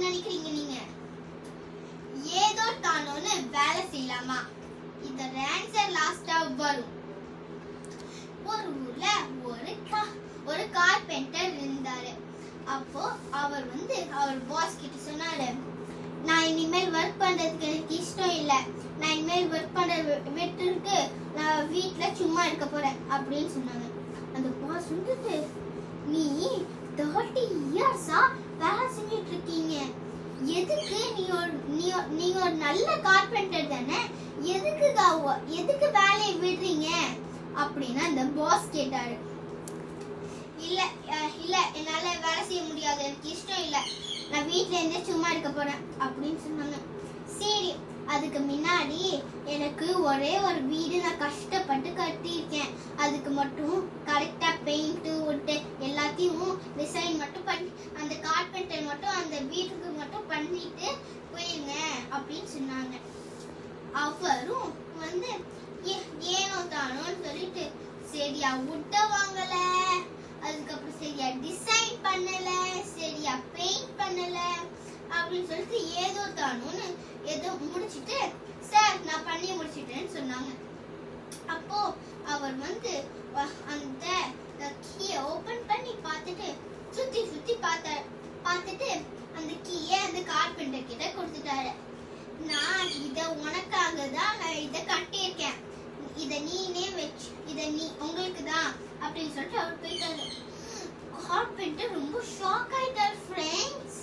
நினைக்கிறீங்க நீங்க ஏதோ தானோன்னு வேலை செய்யலாமா இதோட ஆன்சர் லாஸ்டா வரும் ஒரு ஊர்ல ஒரு கா- ஒரு கார்பெண்டர் இருந்தாரு அப்போ அவர் வந்து அவர் பாஸ் கிட்ட சொன்னாரு நான் இனிமேல் ஒர்க் பண்றதுக்கு எனக்கு இஷ்டம் இல்ல நான் இனிமேல் ஒர்க் பண்றது விட்டுட்டு நான் வீட்ல சும்மா இருக்க போறேன் அப்படின்னு சொன்னாங்க அந்த பாஸ் வந்துட்டு நீ தேர்ட்டி இயர்ஸா வேலை செஞ்சுட்டு இருக்கீங்க எதுக்கு நீ ஒரு நீ ஒரு- நீங்க ஒரு நல்ல கார்பெண்டர் தானே எதுக்கு கா- எதுக்கு வேலையை விடுறீங்க அப்படின்னு அந்த பாஸ் கேட்டாரு இல்ல அஹ், இல்ல என்னால வேலை செய்ய முடியாது எனக்கு இஷ்டம் இல்ல நான் வீட்ல இருந்தே சும்மா இருக்க போறேன் அப்படின்னு சொன்னாங்க சரி அதுக்கு முன்னாடி எனக்கு ஒரே ஒரு வீடு நான் கஷ்டப்பட்டு கட்டியிருக்கேன் அதுக்கு மட்டும் கரெக்டா பெயிண்ட் ஒட்டு எல்லாத்தையும் டிசைன் மட்டும் பண்ணி அந்த கார்பெண்டர் மட்டும் அந்த வீட்டுக்கு மட்டும் பண்ணிட்டு போயிருங்க அப்படின்னு சொன்னாங்க அவரும் வந்து ஏ- ஏனோ தானோன்னு சொல்லிட்டு சரியா உட்ட வாங்கல அதுக்கப்புறம் சரியா டிசைன் பண்ணல சரியா பெயிண்ட் பண்ணல அப்படின்னு சொல்லிட்டு ஏதோ தானோன்னு ஏதோ முடிச்சிட்டு சார் நான் பண்ணி முடிச்சிட்டேன்னு சொன்னாங்க அப்போ அவர் வந்து வ- அந்த கீயை ஓபன் பண்ணி பார்த்துட்டு சுத்தி சுத்தி பார்த்தாரு பார்த்துட்டு அந்த கீயை அந்த கார்பெண்டர் கிட்ட கொடுத்துட்டாரு நான் இத உனக்காக தான் நான் இத கட்டியிருக்கேன் இத நீனே வச்சு இத நீ உங்களுக்கு தான் அப்படின்னு சொல்லிட்டு அவர் போயிட்டாரு கார்பெண்டர் ரொம்ப ஷாக் ஆயிட்டார் ஃப்ரெண்ட்ஸ்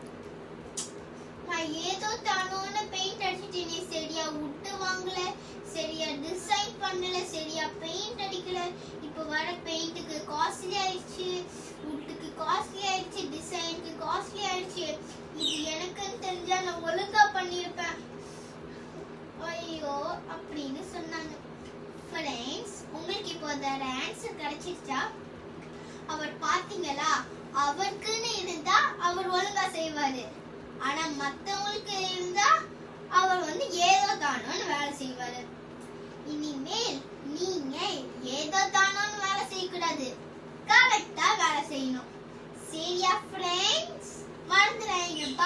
நான் ஏதோ தானோன்னு பெயிண்ட் அடிச்சிட்டேனே சரியா விட்டு வாங்கல சரியா டிசைன் பண்ணல சரியா பெயிண்ட் அடிக்கல இப்போ வர பெயிண்ட்டுக்கு காஸ்ட்லி ஆயிடுச்சு வுட்டுக்கு காஸ்ட்லி ஆயிடுச்சு டிசைனுக்கு காஸ்ட்லி ஆயிடுச்சு இது எனக்குன்னு தெரிஞ்சா நான் ஒழுங்கா பண்ணியிருப்பேன் ஐயோ அப்படின்னு சொன்னாங்க ஃப்ரெண்ட்ஸ் உங்களுக்கு இப்போ அதோட ஆன்சர் கிடைச்சிருச்சா அவர் பாத்தீங்களா அவருக்குன்னு இருந்தா அவர் ஒழுங்கா செய்வாரு ஆனா மத்தவங்களுக்கு இருந்தா அவர் வந்து ஏதோ தானோன்னு வேலை செய்வாரு இனிமேல் நீங்க ஏதோ தானோன்னு வேலை செய்யக்கூடாது கரெக்டா வேலை செய்யணும் சரியா ஃப்ரெண்ட்ஸ் மறந்துடாதீங்க